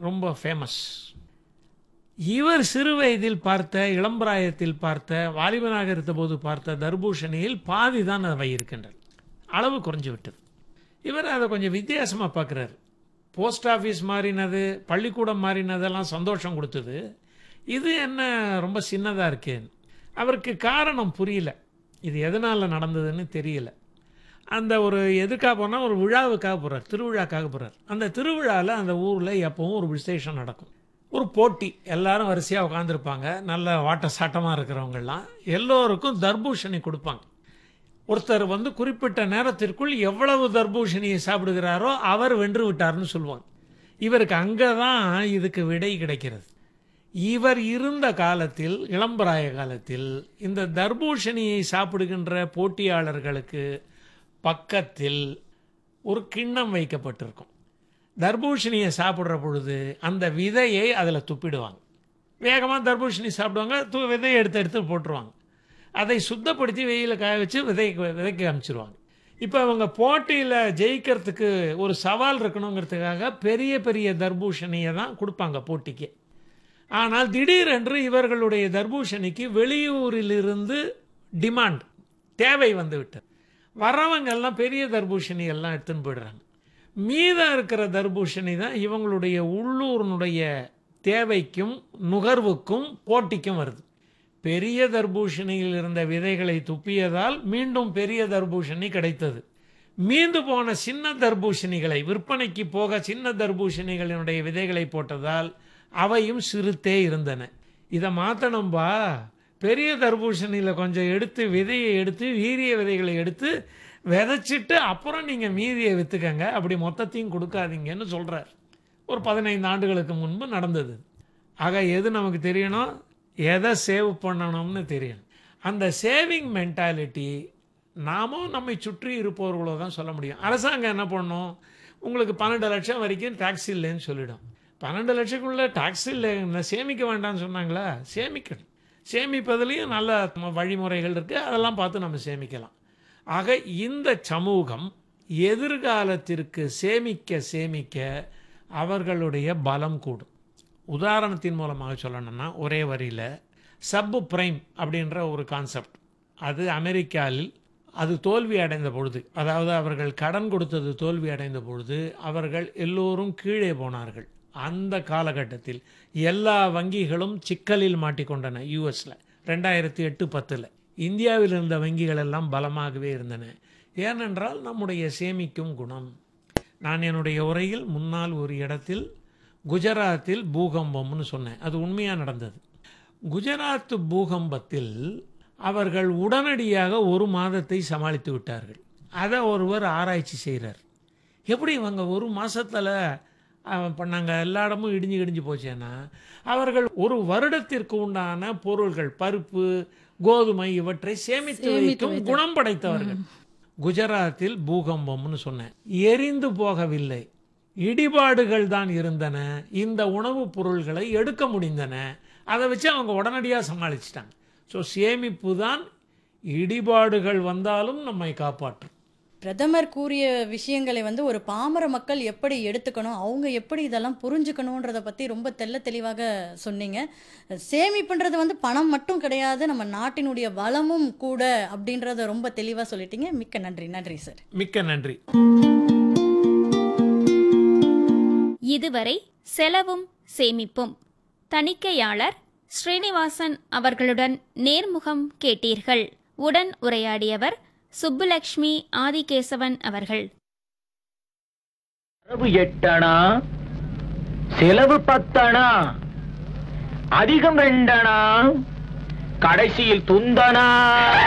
ரொம்ப ஃபேமஸ் இவர் சிறு வயதில் பார்த்த இளம்பிராயத்தில் பார்த்த வாலிபனாக இருந்தபோது பார்த்த தர்பூஷணியில் பாதி தான் அவை இருக்கின்றன அளவு குறைஞ்சு விட்டது இவர் அதை கொஞ்சம் வித்தியாசமாக பார்க்குறாரு போஸ்ட் ஆஃபீஸ் மாறினது பள்ளிக்கூடம் மாறினதெல்லாம் சந்தோஷம் கொடுத்தது இது என்ன ரொம்ப சின்னதாக இருக்கே அவருக்கு காரணம் புரியல இது எதனால் நடந்ததுன்னு தெரியல அந்த ஒரு எதுக்காக போனால் ஒரு விழாவுக்காக போகிறார் திருவிழாக்காக போகிறார் அந்த திருவிழாவில் அந்த ஊரில் எப்பவும் ஒரு விசேஷம் நடக்கும் ஒரு போட்டி எல்லாரும் வரிசையாக உட்காந்துருப்பாங்க நல்ல வாட்ட சாட்டமாக இருக்கிறவங்கெல்லாம் எல்லோருக்கும் தர்பூஷணி கொடுப்பாங்க ஒருத்தர் வந்து குறிப்பிட்ட நேரத்திற்குள் எவ்வளவு தர்பூஷணியை சாப்பிடுகிறாரோ அவர் வென்று விட்டார்னு சொல்லுவாங்க இவருக்கு அங்கே தான் இதுக்கு விடை கிடைக்கிறது இவர் இருந்த காலத்தில் இளம்பிராய காலத்தில் இந்த தர்பூஷணியை சாப்பிடுகின்ற போட்டியாளர்களுக்கு பக்கத்தில் ஒரு கிண்ணம் வைக்கப்பட்டிருக்கும் தர்பூஷணியை சாப்பிட்ற பொழுது அந்த விதையை அதில் துப்பிடுவாங்க வேகமாக தர்பூஷணி சாப்பிடுவாங்க து விதையை எடுத்து எடுத்து போட்டுருவாங்க அதை சுத்தப்படுத்தி வெயில காய வச்சு விதை விதைக்க அனுப்பிச்சிருவாங்க இப்போ அவங்க போட்டியில் ஜெயிக்கிறதுக்கு ஒரு சவால் இருக்கணுங்கிறதுக்காக பெரிய பெரிய தர்பூஷணியை தான் கொடுப்பாங்க போட்டிக்கு ஆனால் திடீரென்று இவர்களுடைய தர்பூஷணிக்கு வெளியூரிலிருந்து டிமாண்ட் தேவை வந்து விட்டது வரவங்க எல்லாம் பெரிய தர்பூஷணி எல்லாம் எடுத்துன்னு போயிடுறாங்க மீதம் இருக்கிற தர்பூஷணி தான் இவங்களுடைய உள்ளூரினுடைய தேவைக்கும் நுகர்வுக்கும் போட்டிக்கும் வருது பெரிய தர்பூஷணியில் இருந்த விதைகளை துப்பியதால் மீண்டும் பெரிய தர்பூஷணி கிடைத்தது மீந்து போன சின்ன தர்பூஷணிகளை விற்பனைக்கு போக சின்ன தர்பூஷணிகளினுடைய விதைகளை போட்டதால் அவையும் சிறுத்தே இருந்தன இதை மாற்றணும்பா பெரிய தர்பூசணியில் கொஞ்சம் எடுத்து விதையை எடுத்து வீரிய விதைகளை எடுத்து விதைச்சிட்டு அப்புறம் நீங்கள் மீதியை விற்றுக்கங்க அப்படி மொத்தத்தையும் கொடுக்காதீங்கன்னு சொல்கிறார் ஒரு பதினைந்து ஆண்டுகளுக்கு முன்பு நடந்தது ஆக எது நமக்கு தெரியணும் எதை சேவ் பண்ணணும்னு தெரியணும் அந்த சேவிங் மென்டாலிட்டி நாமும் நம்மை சுற்றி இருப்பவர்களோ தான் சொல்ல முடியும் அரசாங்கம் என்ன பண்ணும் உங்களுக்கு பன்னெண்டு லட்சம் வரைக்கும் டாக்ஸ் இல்லைன்னு சொல்லிடும் பன்னெண்டு லட்சக்குள்ளே டாக்ஸ் இல்லை சேமிக்க வேண்டாம்னு சொன்னாங்களா சேமிக்கணும் சேமிப்பதுலேயும் நல்ல வழிமுறைகள் இருக்குது அதெல்லாம் பார்த்து நம்ம சேமிக்கலாம் ஆக இந்த சமூகம் எதிர்காலத்திற்கு சேமிக்க சேமிக்க அவர்களுடைய பலம் கூடும் உதாரணத்தின் மூலமாக சொல்லணும்னா ஒரே வரியில் சப்பு பிரைம் அப்படின்ற ஒரு கான்செப்ட் அது அமெரிக்காவில் அது தோல்வி அடைந்த பொழுது அதாவது அவர்கள் கடன் கொடுத்தது தோல்வி அடைந்த பொழுது அவர்கள் எல்லோரும் கீழே போனார்கள் அந்த காலகட்டத்தில் எல்லா வங்கிகளும் சிக்கலில் மாட்டிக்கொண்டன யூஎஸில் ரெண்டாயிரத்தி எட்டு பத்தில் இந்தியாவில் இருந்த வங்கிகள் எல்லாம் பலமாகவே இருந்தன ஏனென்றால் நம்முடைய சேமிக்கும் குணம் நான் என்னுடைய உரையில் முன்னால் ஒரு இடத்தில் குஜராத்தில் பூகம்பம்னு சொன்னேன் அது உண்மையாக நடந்தது குஜராத் பூகம்பத்தில் அவர்கள் உடனடியாக ஒரு மாதத்தை சமாளித்து விட்டார்கள் அதை ஒருவர் ஆராய்ச்சி செய்கிறார் எப்படி இவங்க ஒரு மாதத்தில் பண்ணாங்க எல்லா இடமும் இடிஞ்சு இடிஞ்சு போச்சேன்னா அவர்கள் ஒரு வருடத்திற்கு உண்டான பொருள்கள் பருப்பு கோதுமை இவற்றை சேமித்து வைக்கும் குணம் படைத்தவர்கள் குஜராத்தில் பூகம்பம்னு சொன்னேன் எரிந்து போகவில்லை இடிபாடுகள் தான் இருந்தன இந்த உணவுப் பொருள்களை எடுக்க முடிந்தன அதை வச்சு அவங்க உடனடியாக சமாளிச்சிட்டாங்க ஸோ சேமிப்பு தான் இடிபாடுகள் வந்தாலும் நம்மை காப்பாற்றும் பிரதமர் கூறிய விஷயங்களை வந்து ஒரு பாமர மக்கள் எப்படி எடுத்துக்கணும் அவங்க எப்படி இதெல்லாம் புரிஞ்சுக்கணுன்றத பற்றி ரொம்ப தெள்ள தெளிவாக சொன்னீங்க சேமிப்புன்றது வந்து பணம் மட்டும் கிடையாது நம்ம நாட்டினுடைய வளமும் கூட அப்படின்றத ரொம்ப தெளிவாக சொல்லிட்டீங்க மிக்க நன்றி நன்றி சார் மிக்க நன்றி இதுவரை செலவும் சேமிப்பும் தணிக்கையாளர் ஸ்ரீனிவாசன் அவர்களுடன் நேர்முகம் கேட்டீர்கள் உடன் உரையாடியவர் சுப்புலக்ஷ்மி ஆதிகேசவன் அவர்கள் வரவு எட்டணா செலவு பத்தணா அதிகம் ரெண்டணா கடைசியில் துந்தனா